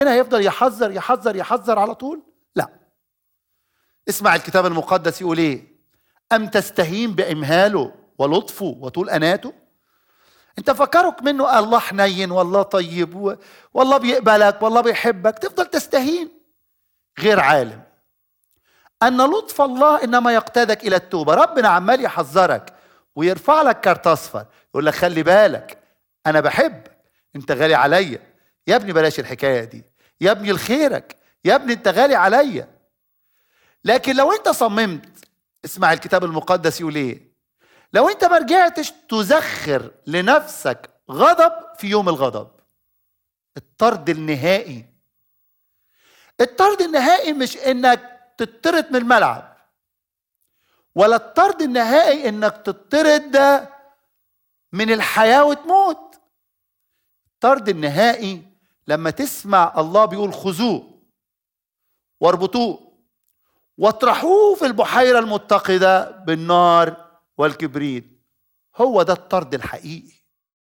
هنا هيفضل يحذر يحذر يحذر على طول لا اسمع الكتاب المقدس يقول ايه ام تستهين بامهاله ولطفه وطول اناته انت فكرك منه الله حنين والله طيب والله بيقبلك والله بيحبك تفضل تستهين غير عالم ان لطف الله انما يقتادك الى التوبه ربنا عمال يحذرك ويرفع لك كارت اصفر يقول لك خلي بالك انا بحبك انت غالي عليا يا ابني بلاش الحكايه دي يا ابني لخيرك يا ابني انت غالي عليا لكن لو انت صممت اسمع الكتاب المقدس يقول ايه لو انت ما رجعتش تزخر لنفسك غضب في يوم الغضب الطرد النهائي الطرد النهائي مش انك تطرد من الملعب ولا الطرد النهائي انك تطرد من الحياه وتموت الطرد النهائي لما تسمع الله بيقول خذوه واربطوه واطرحوه في البحيره المتقده بالنار والكبريت هو ده الطرد الحقيقي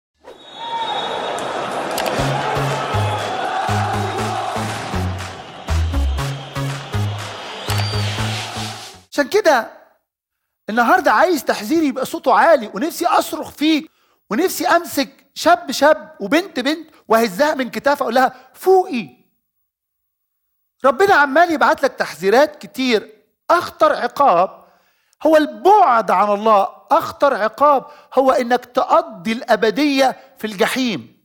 عشان كده النهارده عايز تحذيري يبقى صوته عالي ونفسي اصرخ فيك ونفسي امسك شاب شاب وبنت بنت وهزها من كتافها اقول لها فوقي ربنا عمال يبعت لك تحذيرات كتير اخطر عقاب هو البعد عن الله اخطر عقاب هو انك تقضي الابديه في الجحيم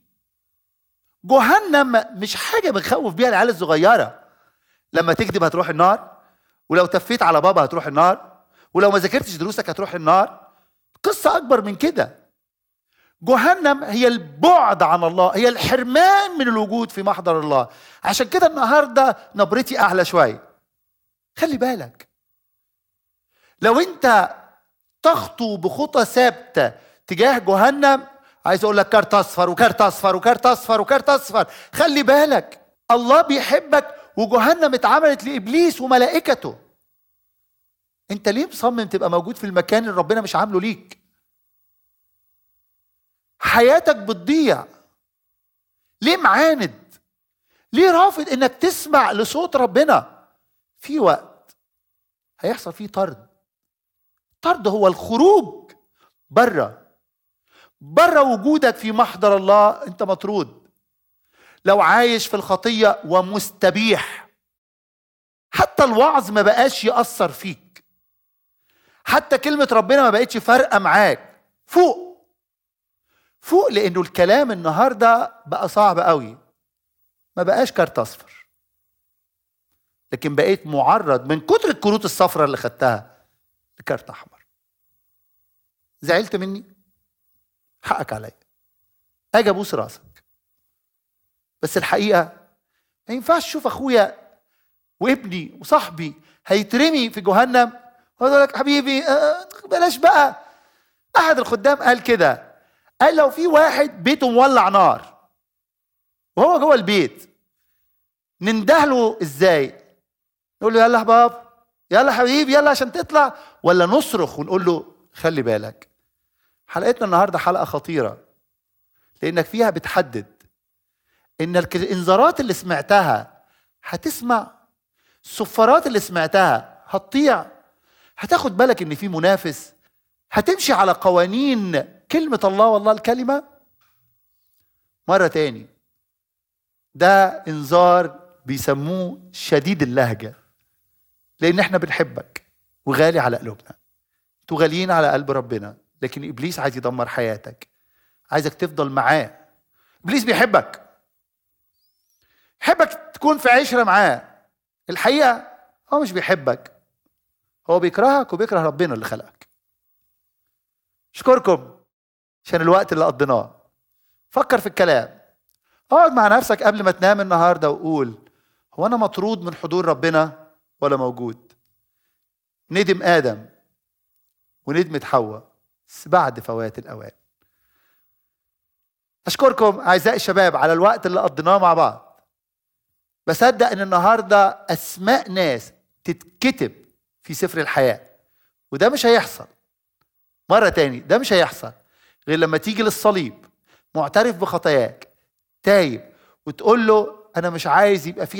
جهنم مش حاجه بنخوف بيها العيال الصغيره لما تكذب هتروح النار ولو تفيت على بابا هتروح النار ولو ما ذاكرتش دروسك هتروح النار قصه اكبر من كده جهنم هي البعد عن الله هي الحرمان من الوجود في محضر الله عشان كده النهارده نبرتي اعلى شويه خلي بالك لو انت تخطو بخطى ثابته تجاه جهنم عايز اقول لك كارت اصفر وكارت اصفر وكارت اصفر وكارت اصفر خلي بالك الله بيحبك وجهنم اتعملت لابليس وملائكته انت ليه مصمم تبقى موجود في المكان اللي ربنا مش عامله ليك حياتك بتضيع ليه معاند ليه رافض انك تسمع لصوت ربنا في وقت هيحصل فيه طرد الطرد هو الخروج بره بره وجودك في محضر الله انت مطرود لو عايش في الخطيه ومستبيح حتى الوعظ ما بقاش ياثر فيك حتى كلمه ربنا ما بقتش فارقه معاك فوق فوق لانه الكلام النهارده بقى صعب قوي ما بقاش كارت اصفر لكن بقيت معرض من كتر الكروت الصفراء اللي خدتها لكارت احمر زعلت مني حقك عليا اجي ابوس راسك بس الحقيقه ما ينفعش اشوف اخويا وابني وصاحبي هيترمي في جهنم واقول لك حبيبي آه، بلاش بقى احد الخدام قال كده قال لو في واحد بيته مولع نار وهو جوه البيت ننده له ازاي نقول له يلا يا باب يلا حبيبي يلا عشان تطلع ولا نصرخ ونقول له خلي بالك حلقتنا النهارده حلقه خطيره لانك فيها بتحدد ان الانذارات اللي سمعتها هتسمع الصفارات اللي سمعتها هتطيع هتاخد بالك ان في منافس هتمشي على قوانين كلمة الله والله الكلمة مرة تاني ده انذار بيسموه شديد اللهجة لأن احنا بنحبك وغالي على قلوبنا انتوا غاليين على قلب ربنا لكن إبليس عايز يدمر حياتك عايزك تفضل معاه إبليس بيحبك يحبك تكون في عشرة معاه الحقيقة هو مش بيحبك هو بيكرهك وبيكره ربنا اللي خلقك اشكركم عشان الوقت اللي قضيناه فكر في الكلام اقعد مع نفسك قبل ما تنام النهارده وقول هو انا مطرود من حضور ربنا ولا موجود ندم ادم وندمت حواء بس بعد فوات الاوان اشكركم اعزائي الشباب على الوقت اللي قضيناه مع بعض بصدق ان النهارده اسماء ناس تتكتب في سفر الحياه وده مش هيحصل مره تاني ده مش هيحصل غير لما تيجي للصليب معترف بخطاياك تايب وتقول له انا مش عايز يبقى في